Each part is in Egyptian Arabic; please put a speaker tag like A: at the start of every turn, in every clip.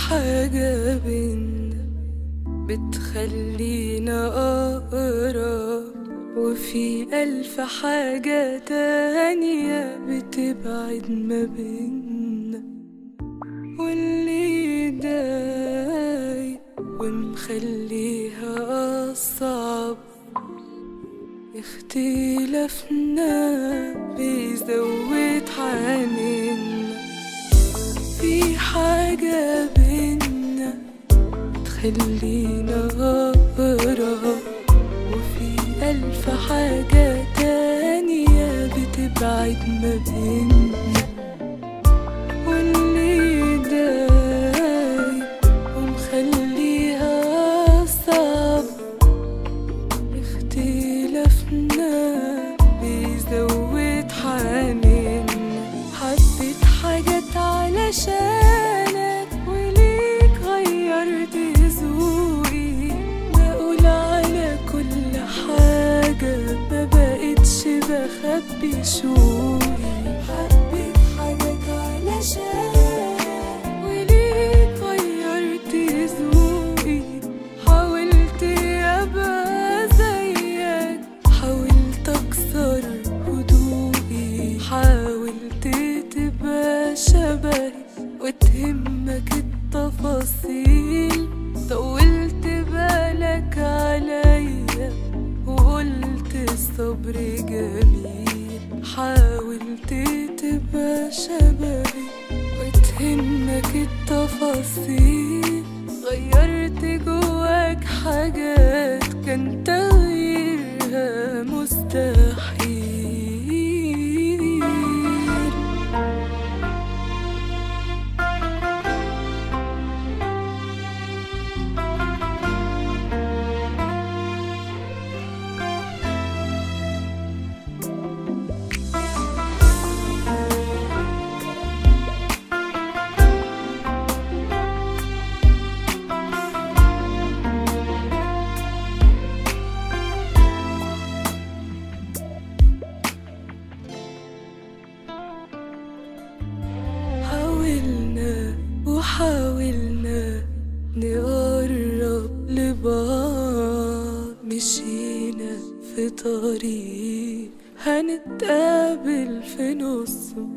A: حاجة بينا بتخلينا أقرب وفي ألف حاجة تانية بتبعد ما بينا واللي يضايق ومخليها أصعب اختلافنا بيزود حنيننا في حاجة بينا تخلينا أقرب وفي ألف حاجة تانية بتبعد ما بينا واللي يضايق ومخليها صعب اختلافنا بيزود حنيننا حبيت حاجات علشانك وليك غيرت ذوقي بقول على كل حاجة ما بقتش بخبي شوقي حبيت حاجات علشانك وليك غيرت ذوقي حاولت ابقى زيك حاولت اكسر هدوئي حاولت تبقى شبهي وتهمك التفاصيل طولت بالك عليا وقلت الصبر جميل حاولت تبقى شبهي وتهمك التفاصيل غيرت جواك حاجات كان تغييرها مستحيل حاولنا وحاولنا نقرب لبعض مشينا في طريق هنتقابل في نصه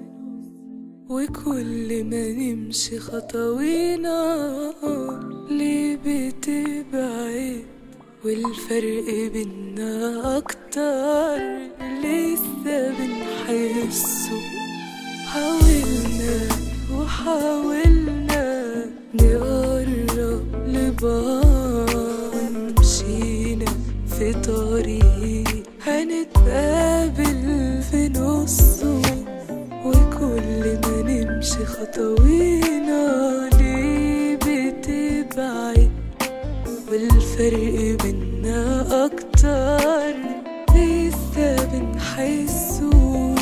A: وكل ما نمشي خطوينا ليه بتبعد والفرق بينا أكتر لسه بنحسه حاولنا وحاولنا نقرب لبعض مشينا في طريق هنتقابل في نصه وكل ما نمشي خطوينا ليه بتبعد والفرق بينا أكتر لسه بنحسه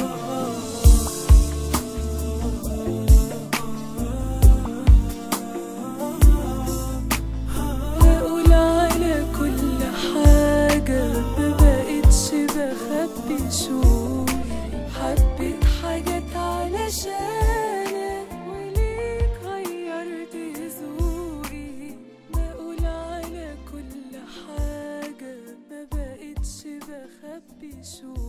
A: بقول على كل حاجة ما بقتش بخبي شوقي حبيت حاجات علشانك وليك غيرت ذوقي بقول على كل حاجة ما بقتش بخبي شوقي